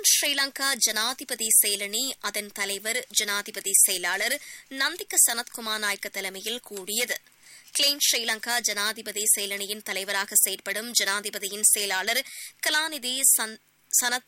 clean Sri Lanka ஜனாதிபதி செயலணி அதன் தலைவர் ஜனாதிபதி செயலாளர் நந்திக்க சனத்குமார் நாயக்க தலைமையில் கூடியது கிளீன் ஸ்ரீலங்கா ஜனாதிபதி செயலணியின் தலைவராக செயற்படும் ஜனாதிபதியின் செயலாளர் கலாநிதி சன்- சனத்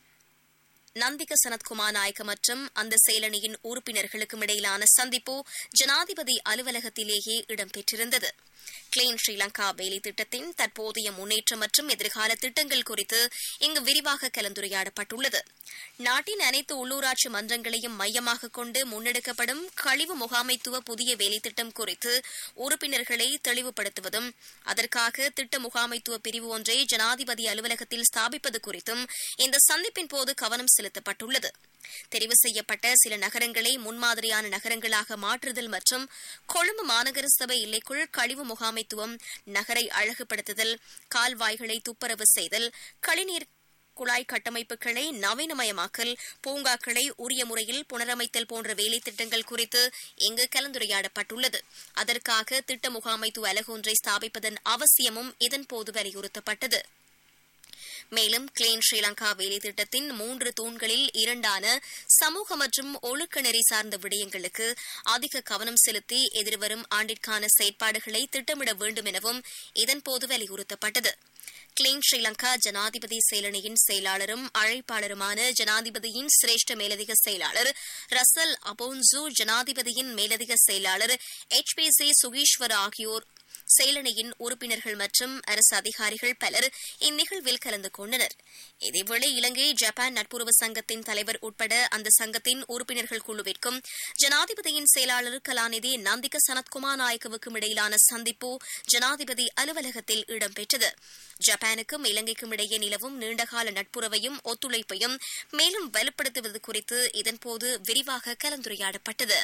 நந்திக சனத்குமார் நாயக்க மற்றும் அந்த செயலணியின் உறுப்பினர்களுக்கும் இடையிலான சந்திப்பு ஜனாதிபதி அலுவலகத்திலேயே இடம்பெற்றிருந்தது கிளீன் ஸ்ரீலங்கா வேலை திட்டத்தின் தற்போதைய முன்னேற்றம் மற்றும் எதிர்கால திட்டங்கள் குறித்து இங்கு விரிவாக கலந்துரையாடப்பட்டுள்ளது நாட்டின் அனைத்து உள்ளூராட்சி மன்றங்களையும் மையமாக கொண்டு முன்னெடுக்கப்படும் கழிவு முகாமைத்துவ புதிய வேலை திட்டம் குறித்து உறுப்பினர்களை தெளிவுபடுத்துவதும் அதற்காக திட்ட முகாமைத்துவ பிரிவு ஒன்றை ஜனாதிபதி அலுவலகத்தில் ஸ்தாபிப்பது குறித்தும் இந்த சந்திப்பின் போது கவனம் செலுத்தப்பட்டுள்ளது தெரிவு செய்யப்பட்ட சில நகரங்களை முன்மாதிரியான நகரங்களாக மாற்றுதல் மற்றும் கொழும்பு மாநகர சபை எல்லைக்குள் கழிவு முகாமைத்துவம் நகரை அழகுபடுத்துதல் கால்வாய்களை துப்புரவு செய்தல் கழிநீர் குழாய் கட்டமைப்புகளை நவீனமயமாக்கல் பூங்காக்களை உரிய முறையில் புனரமைத்தல் போன்ற வேலை திட்டங்கள் குறித்து இங்கு கலந்துரையாடப்பட்டுள்ளது அதற்காக திட்ட முகாமைத்துவ அலகு ஒன்றை ஸ்தாபிப்பதன் அவசியமும் இதன்போது வலியுறுத்தப்பட்டது மேலும் கிளீன் ஸ்ரீலங்கா வேலை திட்டத்தின் மூன்று தூண்களில் இரண்டான சமூக மற்றும் ஒழுக்க நெறி சார்ந்த விடயங்களுக்கு அதிக கவனம் செலுத்தி எதிர்வரும் ஆண்டிற்கான செயற்பாடுகளை திட்டமிட வேண்டும் எனவும் இதன்போது வலியுறுத்தப்பட்டது கிளீன் ஸ்ரீலங்கா ஜனாதிபதி செயலணியின் செயலாளரும் அழைப்பாளருமான ஜனாதிபதியின் சிரேஷ்ட மேலதிக செயலாளர் ரசல் அபோன்சு ஜனாதிபதியின் மேலதிக செயலாளர் எச் பி சி சுகீஸ்வர் ஆகியோர் செயலணியின் உறுப்பினர்கள் மற்றும் அரசு அதிகாரிகள் பலர் இந்நிகழ்வில் கலந்து கொண்டனர் இதேவேளை இலங்கை ஜப்பான் நட்புறவு சங்கத்தின் தலைவர் உட்பட அந்த சங்கத்தின் உறுப்பினர்கள் குழுவிற்கும் ஜனாதிபதியின் செயலாளர் கலாநிதி நந்திக சனத்குமார் நாயக்கவுக்கும் இடையிலான சந்திப்பு ஜனாதிபதி அலுவலகத்தில் இடம்பெற்றது ஜப்பானுக்கும் இலங்கைக்கும் இடையே நிலவும் நீண்டகால நட்புறவையும் ஒத்துழைப்பையும் மேலும் வலுப்படுத்துவது குறித்து இதன்போது விரிவாக கலந்துரையாடப்பட்டது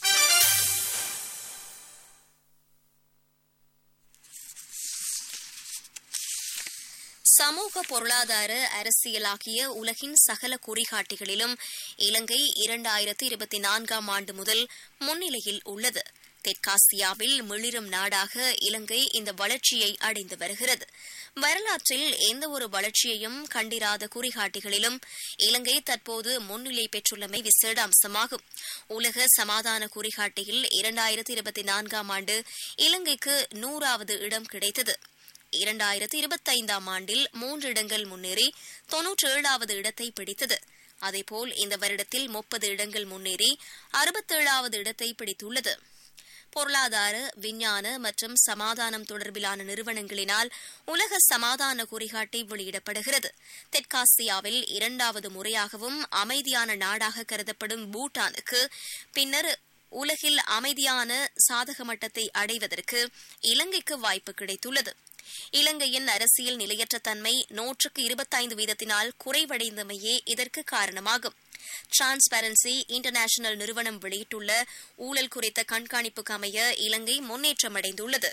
சமூக பொருளாதார அரசியல் ஆகிய உலகின் சகல குறிகாட்டிகளிலும் இலங்கை இரண்டாயிரத்து இருபத்தி நான்காம் ஆண்டு முதல் முன்னிலையில் உள்ளது தெற்காசியாவில் மிளிரும் நாடாக இலங்கை இந்த வளர்ச்சியை அடைந்து வருகிறது வரலாற்றில் எந்த ஒரு வளர்ச்சியையும் கண்டிராத குறிகாட்டிகளிலும் இலங்கை தற்போது முன்னிலை பெற்றுள்ளமை விசேட அம்சமாகும் உலக சமாதான குறிகாட்டியில் இரண்டாயிரத்து இருபத்தி நான்காம் ஆண்டு இலங்கைக்கு நூறாவது இடம் கிடைத்தது இரண்டாயிரத்து இருபத்தைந்தாம் ஆண்டில் மூன்று இடங்கள் முன்னேறி தொன்னூற்றேழாவது இடத்தை பிடித்தது அதேபோல் இந்த வருடத்தில் முப்பது இடங்கள் முன்னேறி அறுபத்தேழாவது இடத்தை பிடித்துள்ளது பொருளாதார விஞ்ஞான மற்றும் சமாதானம் தொடர்பிலான நிறுவனங்களினால் உலக சமாதான குறிகாட்டி வெளியிடப்படுகிறது தெற்காசியாவில் இரண்டாவது முறையாகவும் அமைதியான நாடாக கருதப்படும் பூட்டானுக்கு பின்னர் உலகில் அமைதியான சாதக மட்டத்தை அடைவதற்கு இலங்கைக்கு வாய்ப்பு கிடைத்துள்ளது இலங்கையின் அரசியல் நிலையற்ற தன்மை நூற்றுக்கு இருபத்தைந்து வீதத்தினால் குறைவடைந்தமையே இதற்கு காரணமாகும் டிரான்ஸ்பரன்சி இன்டர்நேஷனல் நிறுவனம் வெளியிட்டுள்ள ஊழல் குறித்த கண்காணிப்புக்கு அமைய இலங்கை முன்னேற்றமடைந்துள்ளது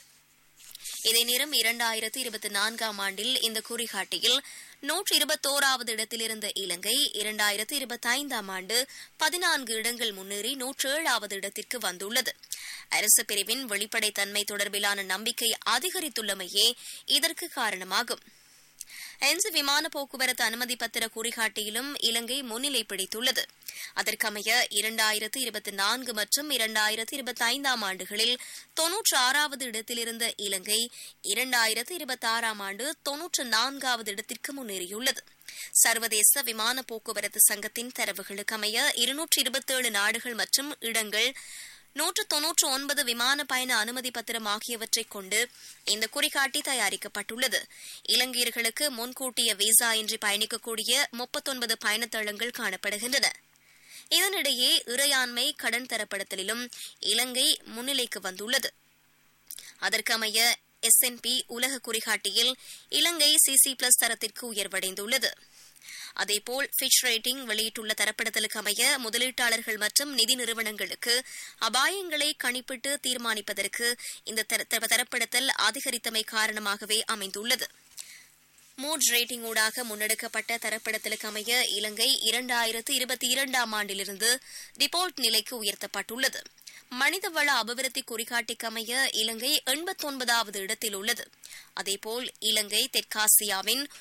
இதே நேரம் இரண்டாயிரத்து இருபத்தி நான்காம் ஆண்டில் இந்த குறிகாட்டியில் நூற்று இருபத்தோராவது இடத்திலிருந்த இலங்கை இரண்டாயிரத்து இருபத்தைந்தாம் ஆண்டு பதினான்கு இடங்கள் முன்னேறி நூற்று ஏழாவது இடத்திற்கு வந்துள்ளது அரசு பிரிவின் வெளிப்படைத்தன்மை தொடர்பிலான நம்பிக்கை அதிகரித்துள்ளமையே இதற்கு காரணமாகும் என்ஸ் விமான போக்குவரத்து அனுமதி பத்திர குறிகாட்டியிலும் இலங்கை முன்னிலை பிடித்துள்ளது அதற்கமைய இரண்டாயிரத்து இருபத்தி நான்கு மற்றும் இரண்டாயிரத்து இருபத்தி ஐந்தாம் ஆண்டுகளில் தொன்னூற்று ஆறாவது இடத்திலிருந்த இலங்கை இரண்டாயிரத்து இருபத்தி ஆறாம் ஆண்டு தொன்னூற்று நான்காவது இடத்திற்கு முன்னேறியுள்ளது சர்வதேச விமான போக்குவரத்து சங்கத்தின் தரவுகளுக்கு அமைய இருநூற்று இருபத்தேழு நாடுகள் மற்றும் இடங்கள் நூற்று தொன்னூற்று ஒன்பது விமான பயண அனுமதி பத்திரம் ஆகியவற்றை கொண்டு இந்த குறிகாட்டி தயாரிக்கப்பட்டுள்ளது இலங்கையர்களுக்கு முன்கூட்டிய விசா இன்றி பயணிக்கக்கூடிய முப்பத்தொன்பது பயணத்தளங்கள் காணப்படுகின்றன இதனிடையே இறையாண்மை கடன் தரப்படுத்தலிலும் இலங்கை முன்னிலைக்கு வந்துள்ளது அதற்கமைய எஸ்என்பி உலக குறிகாட்டியில் இலங்கை சிசி பிளஸ் தரத்திற்கு உயர்வடைந்துள்ளது அதேபோல் ஃபிட்ச் ரேட்டிங் வெளியிட்டுள்ள தரப்படுத்தலுக்கு அமைய முதலீட்டாளர்கள் மற்றும் நிதி நிறுவனங்களுக்கு அபாயங்களை கணிப்பிட்டு தீர்மானிப்பதற்கு இந்த தரப்படுத்தல் அதிகரித்தமை காரணமாகவே அமைந்துள்ளது மூட் ரேட்டிங் ஊடாக முன்னெடுக்கப்பட்ட தரப்படுத்தலுக்கு அமைய இலங்கை இரண்டாயிரத்து இருபத்தி இரண்டாம் ஆண்டிலிருந்து டிபால்ட் நிலைக்கு உயர்த்தப்பட்டுள்ளது மனிதவள அபிவிருத்தி குறிகாட்டிக்கு அமைய இலங்கை எண்பத்தொன்பதாவது இடத்தில் உள்ளது அதேபோல் இலங்கை தெற்காசியாவின்